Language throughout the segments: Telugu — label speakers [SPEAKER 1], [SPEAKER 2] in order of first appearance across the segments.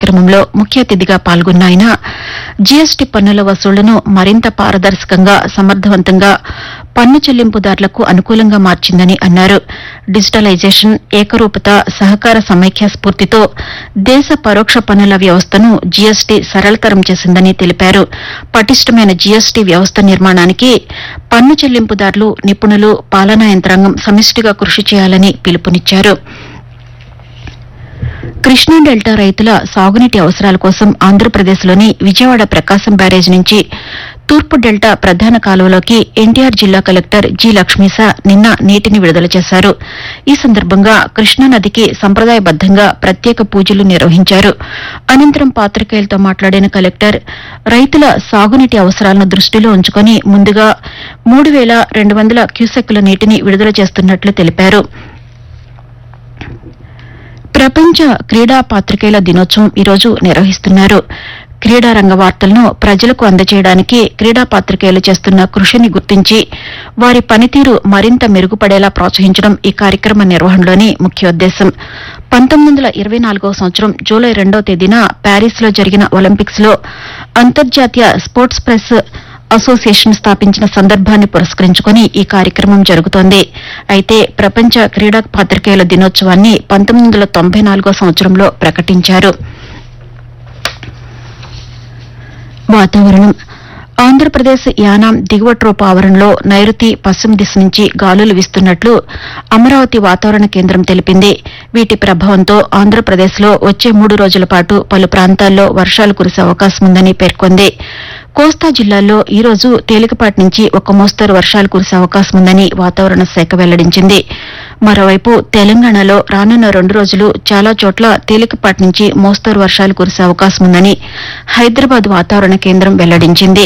[SPEAKER 1] కార్యక్రమంలో ముఖ్య అతిథిగా పాల్గొన్న ఆయన జీఎస్టీ పన్నుల వసూళ్లను మరింత పారదర్శకంగా సమర్థవంతంగా పన్ను చెల్లింపుదారులకు అనుకూలంగా మార్చిందని అన్నారు డిజిటలైజేషన్ ఏకరూపత సహకార సమైక్య స్ఫూర్తితో దేశ పరోక్ష పన్నుల వ్యవస్థను జీఎస్టీ సరళతరం చేసిందని తెలిపారు పటిష్టమైన జీఎస్టీ వ్యవస్థ నిర్మాణానికి పన్ను చెల్లింపుదారులు నిపుణులు పాలనా యంత్రాంగం సమిష్టిగా కృషి చేయాలని పిలుపునిచ్చారు కృష్ణా డెల్టా రైతుల సాగునీటి అవసరాల కోసం ఆంధ్రప్రదేశ్లోని విజయవాడ ప్రకాశం బ్యారేజ్ నుంచి తూర్పు డెల్టా ప్రధాన కాలువలోకి ఎన్టీఆర్ జిల్లా కలెక్టర్ జి లక్ష్మీస నిన్న నీటిని విడుదల చేశారు ఈ సందర్భంగా కృష్ణా నదికి సంప్రదాయబద్దంగా ప్రత్యేక పూజలు నిర్వహించారు అనంతరం పాతికేయులతో మాట్లాడిన కలెక్టర్ రైతుల సాగునీటి అవసరాలను దృష్టిలో ఉంచుకుని ముందుగా మూడు వేల రెండు వందల క్యూసెక్కుల నీటిని విడుదల చేస్తున్నట్లు తెలిపారు ప్రపంచ క్రీడా పాత్రికేయుల దినోత్సవం ఈరోజు నిర్వహిస్తున్నారు క్రీడా రంగ వార్తలను ప్రజలకు అందజేయడానికి క్రీడా పాత్రికేయులు చేస్తున్న కృషిని గుర్తించి వారి పనితీరు మరింత మెరుగుపడేలా ప్రోత్సహించడం ఈ కార్యక్రమ నిర్వహణలోని ముఖ్యోద్దేశం పంతొమ్మిది వందల ఇరవై నాలుగవ సంవత్సరం జూలై రెండో తేదీన ప్యారిస్లో జరిగిన ఒలింపిక్స్ లో అంతర్జాతీయ స్పోర్ట్స్ ప్రెస్ అసోసియేషన్ స్థాపించిన సందర్భాన్ని పురస్కరించుకుని ఈ కార్యక్రమం జరుగుతోంది అయితే ప్రపంచ క్రీడా పాత్రికేయుల దినోత్సవాన్ని పంతొమ్మిది వందల తొంభై నాలుగో సంవత్సరంలో ప్రకటించారు వాతావరణం ఆంధ్రప్రదేశ్ యానాం దిగువ ట్రోప్ ఆవరణలో నైరుతి పశ్చిమ దిశ నుంచి గాలులు వీస్తున్నట్లు అమరావతి వాతావరణ కేంద్రం తెలిపింది వీటి ప్రభావంతో ఆంధ్రప్రదేశ్లో వచ్చే మూడు రోజుల పాటు పలు ప్రాంతాల్లో వర్షాలు కురిసే అవకాశం ఉందని పేర్కొంది కోస్తా జిల్లాల్లో ఈ రోజు తేలికపాటి నుంచి ఒక మోస్తరు వర్షాలు కురిసే అవకాశం ఉందని వాతావరణ శాఖ వెల్లడించింది మరోవైపు తెలంగాణలో రానున్న రెండు రోజులు చాలా చోట్ల తేలికపాటి నుంచి మోస్తరు వర్షాలు కురిసే అవకాశం ఉందని హైదరాబాద్ వాతావరణ కేంద్రం వెల్లడించింది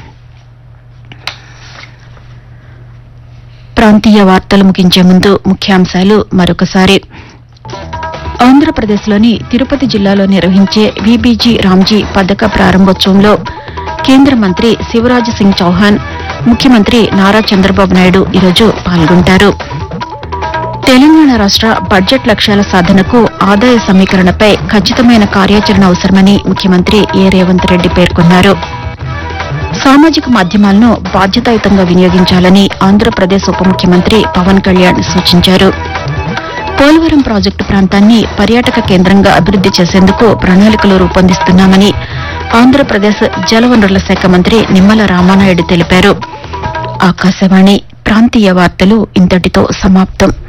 [SPEAKER 1] ప్రాంతీయ వార్తలు ముగించే ముందు ముఖ్యాంశాలు మరొకసారి ఆంధ్రప్రదేశ్లోని తిరుపతి జిల్లాలో నిర్వహించే వీబీజీ రామ్జీ పథక ప్రారంభోత్సవంలో కేంద్ర మంత్రి శివరాజ్ సింగ్ చౌహాన్ ముఖ్యమంత్రి నారా చంద్రబాబు నాయుడు ఈరోజు పాల్గొంటారు తెలంగాణ రాష్ట బడ్జెట్ లక్ష్యాల సాధనకు ఆదాయ సమీకరణపై ఖచ్చితమైన కార్యాచరణ అవసరమని ముఖ్యమంత్రి ఏ రేవంత్ రెడ్డి పేర్కొన్నారు సామాజిక మాధ్యమాలను బాధ్యతాయుతంగా వినియోగించాలని ఆంధ్రప్రదేశ్ ఉప ముఖ్యమంత్రి పవన్ కళ్యాణ్ సూచించారు పోలవరం ప్రాజెక్టు ప్రాంతాన్ని పర్యాటక కేంద్రంగా అభివృద్ది చేసేందుకు ప్రణాళికలు రూపొందిస్తున్నామని ఆంధ్రప్రదేశ్ జలవనరుల శాఖ మంత్రి నిమ్మల రామానాయుడు తెలిపారు ఆకాశవాణి ప్రాంతీయ వార్తలు ఇంతటితో సమాప్తం